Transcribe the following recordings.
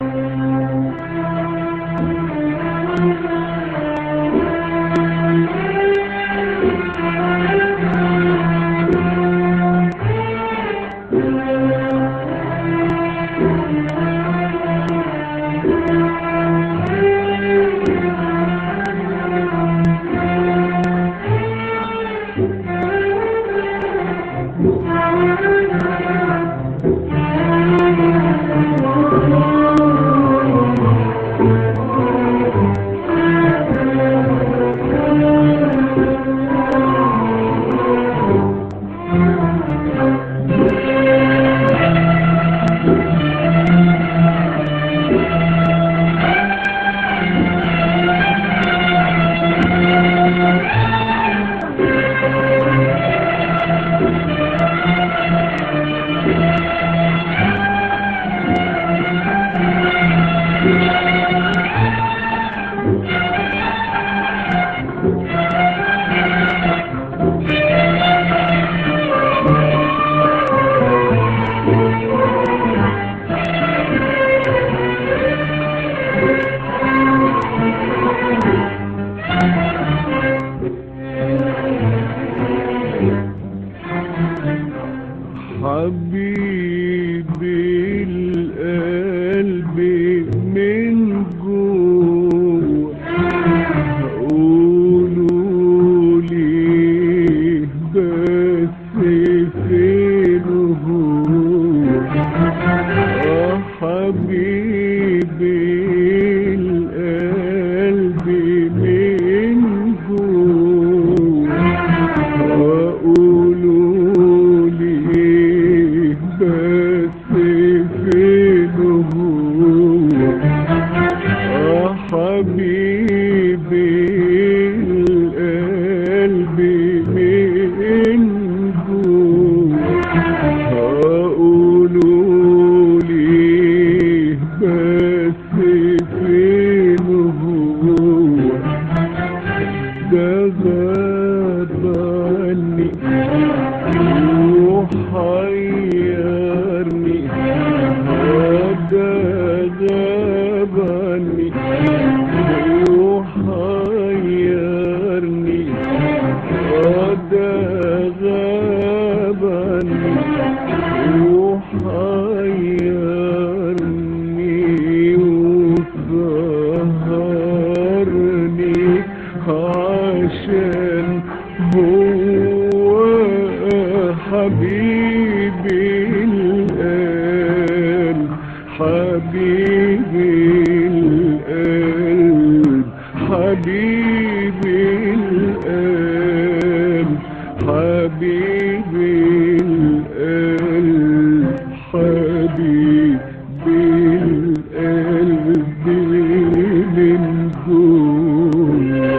حبيبي القلب من جوه قولوا لي بس فين هو آه حبيبي القلب من جوه وقولوا لي بس فين هو آه حبيبي القلب من جوه قولوا لي بس فين هو ده غدرني وحيرني ده غبني وحيرني ده غبني وحيرني وسهرني عشان هو حبيبي القلب حبيبي القلب حبيبي القلب حبيبي القلب حبيبي القلب من جوه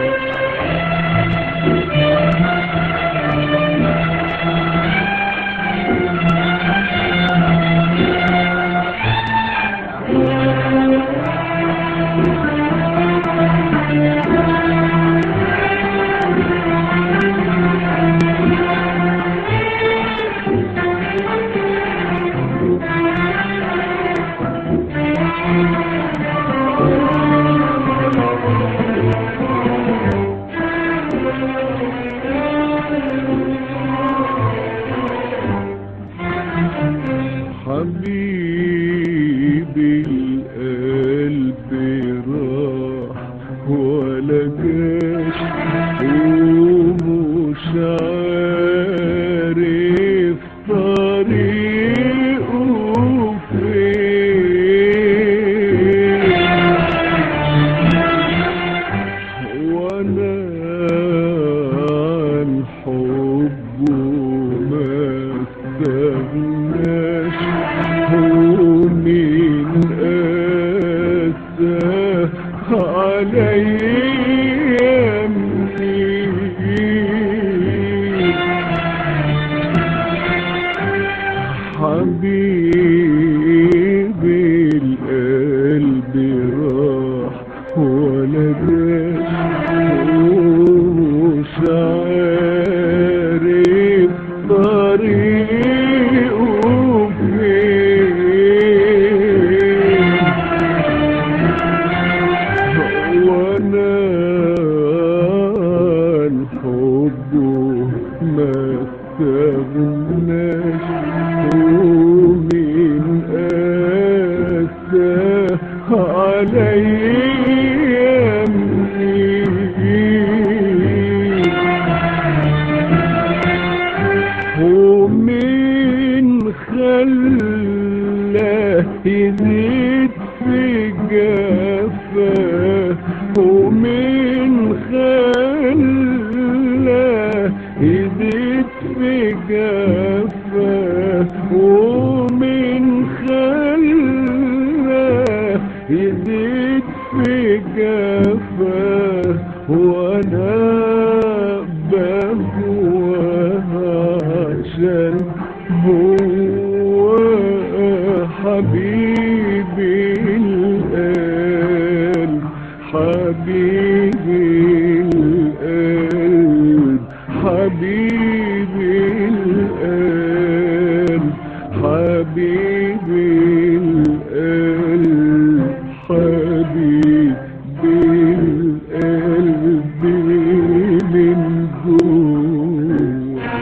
حبيبي القلب راح ولا جاش ومش عارف طريقه فين وانا عن حبه ما استغناش ومين قاسى عليا علي يمين ومن خلاه يزيد في جفاه ومن خلاه يزيد في جفاه ومن خلاه يزيد في جفاه وانا بهواه عشان هو حبيبي القلب حبيبي القلب حبيبي القلب حبيبي القلب حبيبي القلب من جوه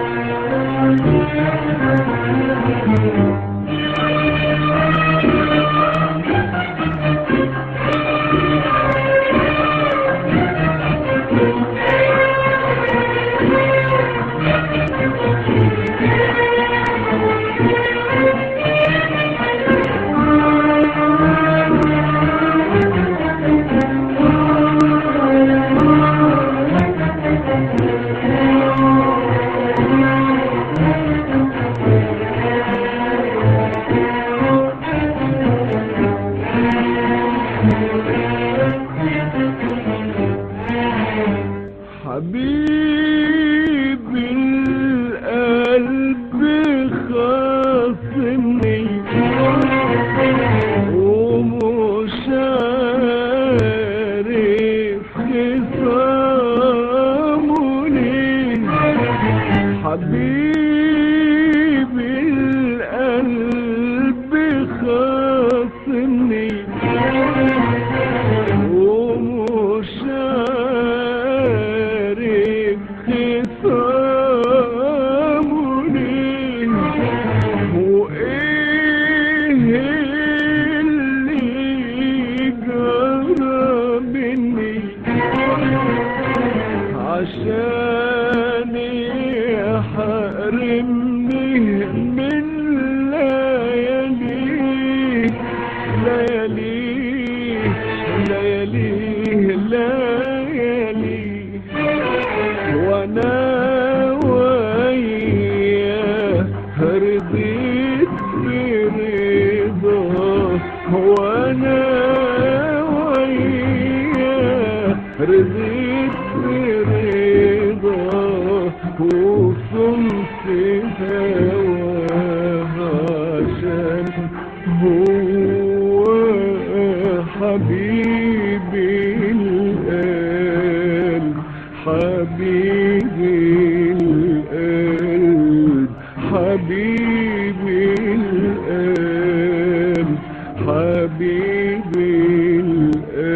حبيب القلب خاصمني ومش عارف خصامه ليه حبيب القلب خاصمني ومش عارف خصامه ليه وايه اللي جرى مني عشان يحرمني من ليالي ليالي ليالي ليالي وانا وياه رضيت برضاه وانا وياه رضيت برضاه وصمت هواه عشان هو حبيبي القلب حبيبي القلب حبيبي القلب حبيبي القلب